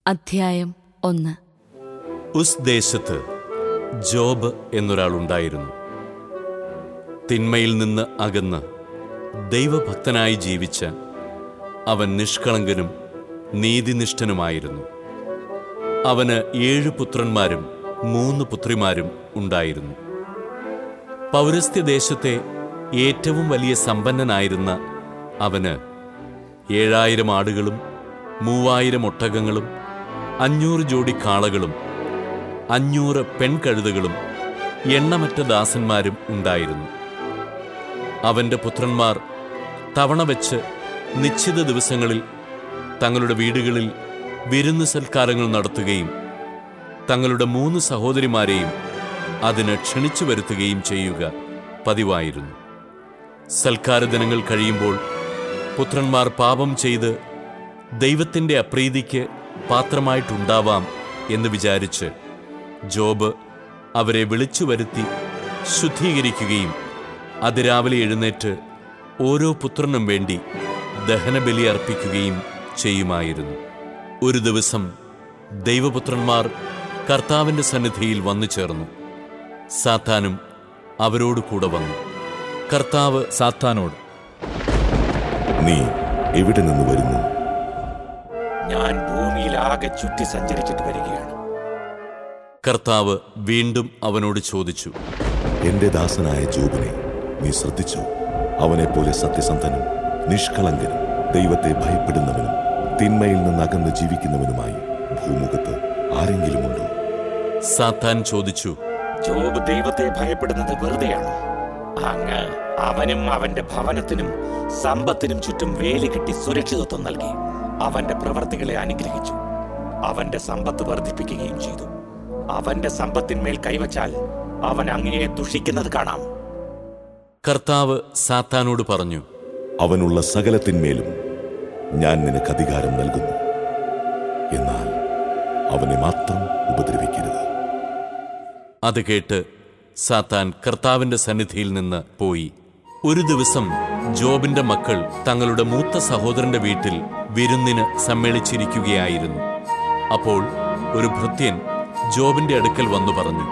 അധ്യായം ഒന്ന് ഉസ് ദേശത്ത് ജോബ് എന്നൊരാളുണ്ടായിരുന്നു തിന്മയിൽ നിന്ന് അകന്ന് ദൈവഭക്തനായി ജീവിച്ച അവൻ നിഷ്കളങ്കനും നീതിനിഷ്ഠനുമായിരുന്നു അവന് ഏഴ് പുത്രന്മാരും മൂന്ന് പുത്രിമാരും ഉണ്ടായിരുന്നു പൗരസ്ത്യ ദേശത്തെ ഏറ്റവും വലിയ സമ്പന്നനായിരുന്ന അവന് ഏഴായിരം ആടുകളും മൂവായിരം ഒട്ടകങ്ങളും അഞ്ഞൂറ് ജോഡി കാളകളും അഞ്ഞൂറ് പെൺകഴുതകളും എണ്ണമറ്റ ദാസന്മാരും ഉണ്ടായിരുന്നു അവന്റെ പുത്രന്മാർ തവണ വെച്ച് നിശ്ചിത ദിവസങ്ങളിൽ തങ്ങളുടെ വീടുകളിൽ വിരുന്ന് സൽക്കാരങ്ങൾ നടത്തുകയും തങ്ങളുടെ മൂന്ന് സഹോദരിമാരെയും അതിന് ക്ഷണിച്ചു വരുത്തുകയും ചെയ്യുക പതിവായിരുന്നു സൽക്കാര ദിനങ്ങൾ കഴിയുമ്പോൾ പുത്രന്മാർ പാപം ചെയ്ത് ദൈവത്തിൻ്റെ അപ്രീതിക്ക് പാത്രമായിട്ടുണ്ടാവാം എന്ന് വിചാരിച്ച് ജോബ് അവരെ വിളിച്ചു വരുത്തി ശുദ്ധീകരിക്കുകയും അതിരാവിലെ എഴുന്നേറ്റ് ഓരോ പുത്രനും വേണ്ടി ദഹനബലി അർപ്പിക്കുകയും ചെയ്യുമായിരുന്നു ഒരു ദിവസം ദൈവപുത്രന്മാർ കർത്താവിൻ്റെ സന്നിധിയിൽ വന്നു ചേർന്നു സാത്താനും അവരോട് കൂടെ വന്നു കർത്താവ് സാത്താനോട് നീ എവിടെ നിന്ന് വരുന്നു ഞാൻ ഭൂമിയിൽ ആകെ ചുറ്റി സഞ്ചരിച്ചിട്ട് വരികയാണ് കർത്താവ് വീണ്ടും അവനോട് ചോദിച്ചു എന്റെ ദാസനായ ജോബിനെ നീ ശ്രദ്ധിച്ചോ അവനെപ്പോലെ സത്യസന്ധനും നിഷ്കളങ്കനും ദൈവത്തെ ഭയപ്പെടുന്നവനും തിന്മയിൽ നിന്ന് അകന്ന് ജീവിക്കുന്നവനുമായി ഭൂമുഖത്ത് ആരെങ്കിലുമുണ്ടോ സാത്താൻ ചോദിച്ചു ജോബ് ദൈവത്തെ ഭയപ്പെടുന്നത് വെറുതെയാണ് അങ്ങ് അവനും അവന്റെ ഭവനത്തിനും സമ്പത്തിനും ചുറ്റും വേലി കെട്ടി സുരക്ഷിതത്വം നൽകി അവന്റെ പ്രവർത്തികളെ അനുഗ്രഹിച്ചു അവന്റെ സമ്പത്ത് വർദ്ധിപ്പിക്കുകയും ചെയ്തു അവന്റെ സമ്പത്തിന്മേൽ കൈവച്ചാൽ അവൻ അങ്ങയെ ദുഷിക്കുന്നത് കാണാം കർത്താവ് സാത്താനോട് പറഞ്ഞു അവനുള്ള സകലത്തിന്മേലും ഞാൻ നിനക്ക് അധികാരം നൽകുന്നു എന്നാൽ അവനെ മാത്രം ഉപദ്രവിക്കരുത് അത് കേട്ട് സാത്താൻ കർത്താവിന്റെ സന്നിധിയിൽ നിന്ന് പോയി ഒരു ദിവസം ജോബിന്റെ മക്കൾ തങ്ങളുടെ മൂത്ത സഹോദരന്റെ വീട്ടിൽ വിരുന്നിന് സമ്മേളിച്ചിരിക്കുകയായിരുന്നു അപ്പോൾ ഒരു ഭൃത്യൻ ജോബിന്റെ അടുക്കൽ വന്നു പറഞ്ഞു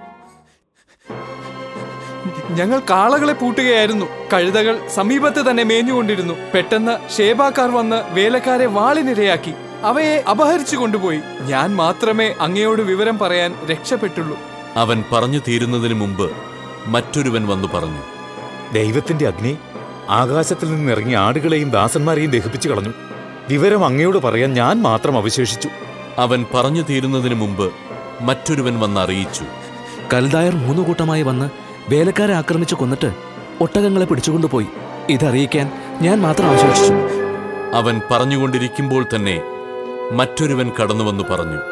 ഞങ്ങൾ കാളകളെ പൂട്ടുകയായിരുന്നു കഴുതകൾ സമീപത്ത് തന്നെ മേഞ്ഞുകൊണ്ടിരുന്നു പെട്ടെന്ന് ഷേബാക്കാർ വന്ന് വേലക്കാരെ വാളിനിരയാക്കി അവയെ അപഹരിച്ചു കൊണ്ടുപോയി ഞാൻ മാത്രമേ അങ്ങയോട് വിവരം പറയാൻ രക്ഷപ്പെട്ടുള്ളൂ അവൻ പറഞ്ഞു തീരുന്നതിന് മുമ്പ് മറ്റൊരുവൻ വന്നു പറഞ്ഞു ദൈവത്തിന്റെ അഗ്നി ആകാശത്തിൽ നിന്നിറങ്ങി ആടുകളെയും ദാസന്മാരെയും ദഹിപ്പിച്ചു കളഞ്ഞു വിവരം അങ്ങയോട് പറയാൻ ഞാൻ മാത്രം അവശേഷിച്ചു അവൻ പറഞ്ഞു തീരുന്നതിന് മുമ്പ് മറ്റൊരുവൻ വന്നറിയിച്ചു കൽദായർ മൂന്നു കൂട്ടമായി വന്ന് വേലക്കാരെ ആക്രമിച്ചു കൊന്നിട്ട് ഒട്ടകങ്ങളെ പിടിച്ചുകൊണ്ടുപോയി ഇതറിയിക്കാൻ ഞാൻ മാത്രം അവശേഷിച്ചു അവൻ പറഞ്ഞുകൊണ്ടിരിക്കുമ്പോൾ തന്നെ മറ്റൊരുവൻ കടന്നുവന്നു പറഞ്ഞു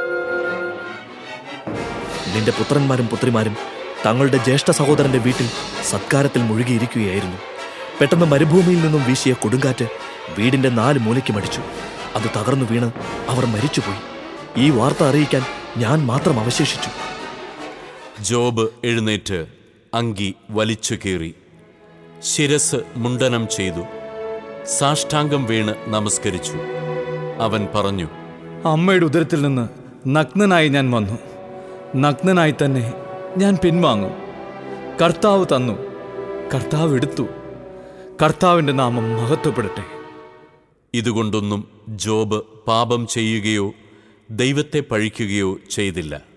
നിന്റെ പുത്രന്മാരും പുത്രിമാരും തങ്ങളുടെ ജ്യേഷ്ഠ സഹോദരന്റെ വീട്ടിൽ സത്കാരത്തിൽ മുഴുകിയിരിക്കുകയായിരുന്നു പെട്ടെന്ന് മരുഭൂമിയിൽ നിന്നും വീശിയ കൊടുങ്കാറ്റ് വീടിന്റെ നാല് മൂലയ്ക്ക് മടിച്ചു അത് തകർന്നു വീണ് അവർ മരിച്ചുപോയി ഈ വാർത്ത അറിയിക്കാൻ ഞാൻ മാത്രം അവശേഷിച്ചു ജോബ് എഴുന്നേറ്റ് അങ്കി വലിച്ചു കീറി ശിരസ് മുണ്ടനം ചെയ്തു സാഷ്ടാംഗം വീണ് നമസ്കരിച്ചു അവൻ പറഞ്ഞു അമ്മയുടെ ഉദരത്തിൽ നിന്ന് നഗ്നനായി ഞാൻ വന്നു നഗ്നനായി തന്നെ ഞാൻ പിൻവാങ്ങും കർത്താവ് തന്നു കർത്താവ് എടുത്തു കർത്താവിന്റെ നാമം മഹത്വപ്പെടട്ടെ ഇതുകൊണ്ടൊന്നും ജോബ് പാപം ചെയ്യുകയോ ദൈവത്തെ പഴിക്കുകയോ ചെയ്തില്ല